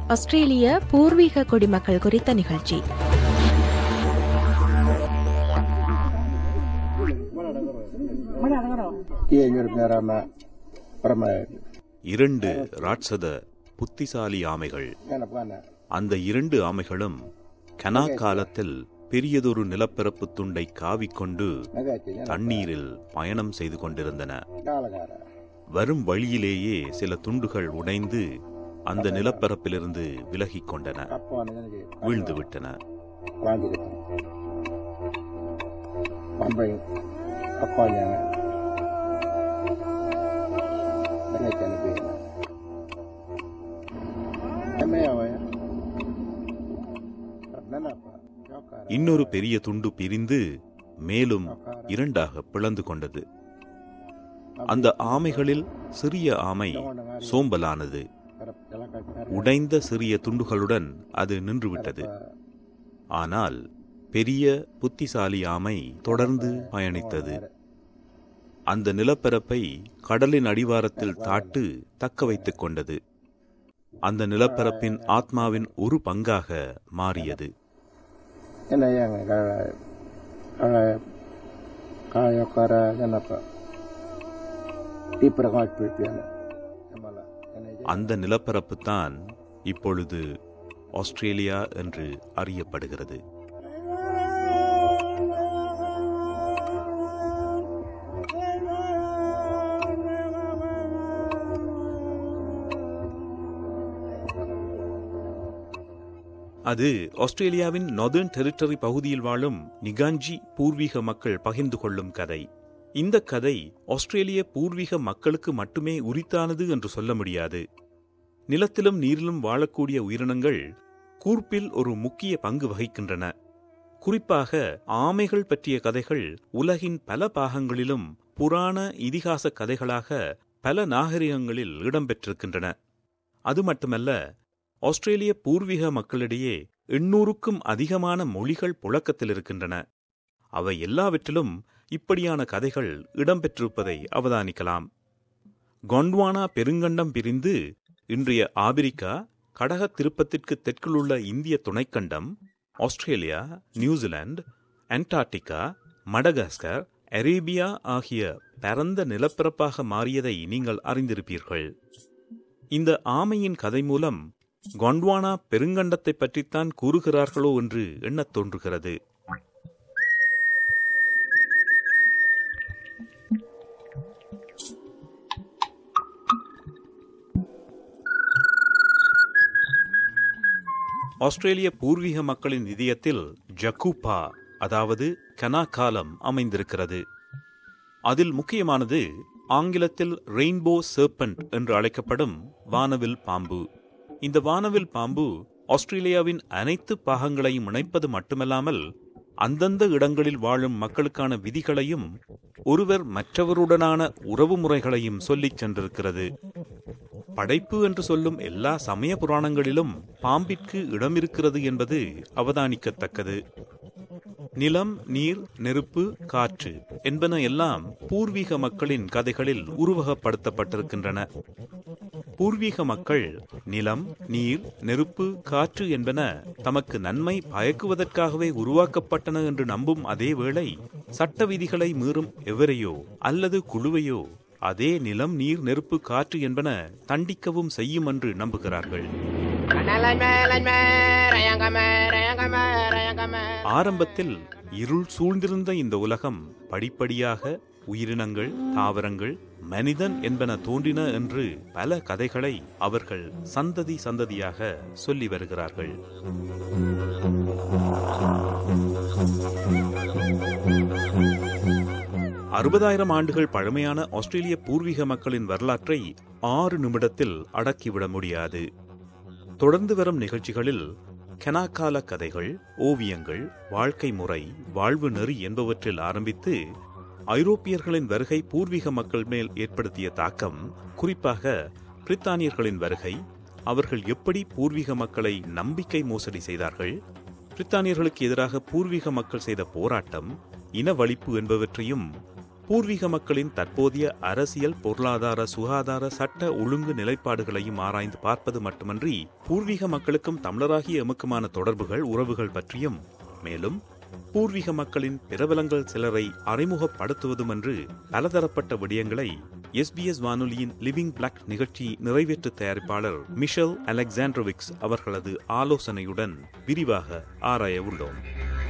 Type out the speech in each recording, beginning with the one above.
ஆஸ்திரேலிய பூர்வீக குடிமக்கள் குறித்த நிகழ்ச்சி ஏங்கிருந்தாராம பரம இரண்டு ராட்சத புத்திசாலி ஆமைகள் எனப்பான அந்த இரண்டு ஆமைகளும் கனா காலத்தில் பெரியதொரு நிலப்பரப்பு துண்டை காவிக்கொண்டு நகாச்சி தண்ணீரில் பயணம் செய்து கொண்டிருந்தன காலகார வரும் வழியிலேயே சில துண்டுகள் உடைந்து அந்த நிலப்பரப்பிலிருந்து விலகிக் கொண்டன அப்பா எனக்கு வீழ்ந்து விட்டன வாங்கியிருக்கேன் பம்பை அப்பா ஞான நகைச்சு அனுப்பியிருந்தேன் எம்மையாவையா என்னப்பா யோக்கார இன்னொரு பெரிய துண்டு பிரிந்து மேலும் இரண்டாக பிளந்து கொண்டது அந்த ஆமைகளில் சிறிய ஆமை சோம்பலானது உடைந்த சிறிய துண்டுகளுடன் அது நின்றுவிட்டது ஆனால் பெரிய புத்திசாலி ஆமை தொடர்ந்து பயணித்தது அந்த நிலப்பரப்பை கடலின் அடிவாரத்தில் தாட்டு தக்க வைத்துக் கொண்டது அந்த நிலப்பரப்பின் ஆத்மாவின் ஒரு பங்காக மாறியது என்ன ஏங்க காயோக்கார என்னப்பா டீப்பரை காட்டு பிடிப்பியான அந்த நிலப்பரப்பு தான் இப்பொழுது ஆஸ்திரேலியா என்று அறியப்படுகிறது அது ஆஸ்திரேலியாவின் நார்தர்ன் டெரிட்டரி பகுதியில் வாழும் நிகாஞ்சி பூர்வீக மக்கள் பகிர்ந்து கொள்ளும் கதை இந்த கதை ஆஸ்திரேலிய பூர்வீக மக்களுக்கு மட்டுமே உரித்தானது என்று சொல்ல முடியாது நிலத்திலும் நீரிலும் வாழக்கூடிய உயிரினங்கள் கூர்ப்பில் ஒரு முக்கிய பங்கு வகிக்கின்றன குறிப்பாக ஆமைகள் பற்றிய கதைகள் உலகின் பல பாகங்களிலும் புராண இதிகாச கதைகளாக பல நாகரிகங்களில் இடம்பெற்றிருக்கின்றன அது மட்டுமல்ல ஆஸ்திரேலிய பூர்வீக மக்களிடையே எண்ணூறுக்கும் அதிகமான மொழிகள் புழக்கத்தில் இருக்கின்றன அவை எல்லாவற்றிலும் இப்படியான கதைகள் இடம்பெற்றிருப்பதை அவதானிக்கலாம் கொண்ட்வானா பெருங்கண்டம் பிரிந்து இன்றைய ஆபிரிக்கா கடக திருப்பத்திற்கு தெற்கிலுள்ள இந்திய துணைக்கண்டம் Australia New Zealand Antarctica Madagascar Arabia ஆகிய பரந்த நிலப்பரப்பாக மாறியதை நீங்கள் அறிந்திருப்பீர்கள் இந்த ஆமையின் கதை மூலம் கொண்ட்வானா பெருங்கண்டத்தை பற்றித்தான் கூறுகிறார்களோ என்று எண்ணத் தோன்றுகிறது ஆஸ்திரேலிய பூர்வீக மக்களின் இதயத்தில் ஜக்கூபா அதாவது கனா காலம் அமைந்திருக்கிறது அதில் முக்கியமானது ஆங்கிலத்தில் ரெயின்போ சர்பண்ட் என்று அழைக்கப்படும் வானவில் பாம்பு இந்த வானவில் பாம்பு ஆஸ்திரேலியாவின் அனைத்து பாகங்களையும் இணைப்பது மட்டுமல்லாமல் அந்தந்த இடங்களில் வாழும் மக்களுக்கான விதிகளையும் ஒருவர் மற்றவருடனான உறவு முறைகளையும் சொல்லிச் சென்றிருக்கிறது படைப்பு என்று சொல்லும் எல்லா சமய புராணங்களிலும் பாம்பிற்கு இடமிருக்கிறது என்பது அவதானிக்கத்தக்கது நிலம் நீர் நெருப்பு காற்று என்பன எல்லாம் பூர்வீக மக்களின் கதைகளில் உருவகப்படுத்தப்பட்டிருக்கின்றன பூர்வீக மக்கள் நிலம் நீர் நெருப்பு காற்று என்பன தமக்கு நன்மை பயக்குவதற்காகவே உருவாக்கப்பட்டன என்று நம்பும் அதே வேளை சட்ட விதிகளை மீறும் எவரையோ அல்லது குழுவையோ அதே நிலம் நீர் நெருப்பு காற்று என்பன தண்டிக்கவும் செய்யும் என்று நம்புகிறார்கள் ஆரம்பத்தில் இருள் சூழ்ந்திருந்த இந்த உலகம் படிப்படியாக உயிரினங்கள் தாவரங்கள் மனிதன் என்பன தோன்றின என்று பல கதைகளை அவர்கள் சந்ததி சந்ததியாக சொல்லி வருகிறார்கள் அறுபதாயிரம் ஆண்டுகள் பழமையான ஆஸ்திரேலிய பூர்வீக மக்களின் வரலாற்றை ஆறு நிமிடத்தில் அடக்கிவிட முடியாது தொடர்ந்து வரும் நிகழ்ச்சிகளில் கெனாக்கால கதைகள் ஓவியங்கள் வாழ்க்கை முறை வாழ்வு நெறி என்பவற்றில் ஆரம்பித்து ஐரோப்பியர்களின் வருகை பூர்வீக மக்கள் மேல் ஏற்படுத்திய தாக்கம் குறிப்பாக பிரித்தானியர்களின் வருகை அவர்கள் எப்படி பூர்வீக மக்களை நம்பிக்கை மோசடி செய்தார்கள் பிரித்தானியர்களுக்கு எதிராக பூர்வீக மக்கள் செய்த போராட்டம் இனவழிப்பு என்பவற்றையும் பூர்வீக மக்களின் தற்போதைய அரசியல் பொருளாதார சுகாதார சட்ட ஒழுங்கு நிலைப்பாடுகளையும் ஆராய்ந்து பார்ப்பது மட்டுமன்றி பூர்வீக மக்களுக்கும் தமிழராகிய எமக்குமான தொடர்புகள் உறவுகள் பற்றியும் மேலும் பூர்வீக மக்களின் பிரபலங்கள் சிலரை அறிமுகப்படுத்துவதும் என்று பலதரப்பட்ட விடயங்களை எஸ்பிஎஸ் வானொலியின் லிவிங் பிளாக் நிகழ்ச்சி நிறைவேற்று தயாரிப்பாளர் மிஷல் அலெக்சாண்ட்ரோவிக்ஸ் அவர்களது ஆலோசனையுடன் விரிவாக ஆராய உள்ளோம்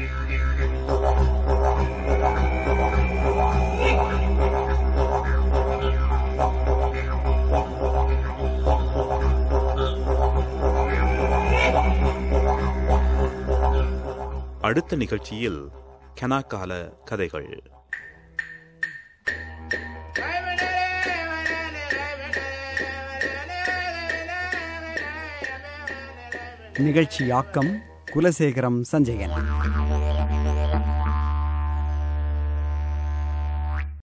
அடுத்த நிகழ்ச்சியில் கனாக்கால கதைகள் நிகழ்ச்சியாக்கம் குலசேகரம் சஞ்சயன்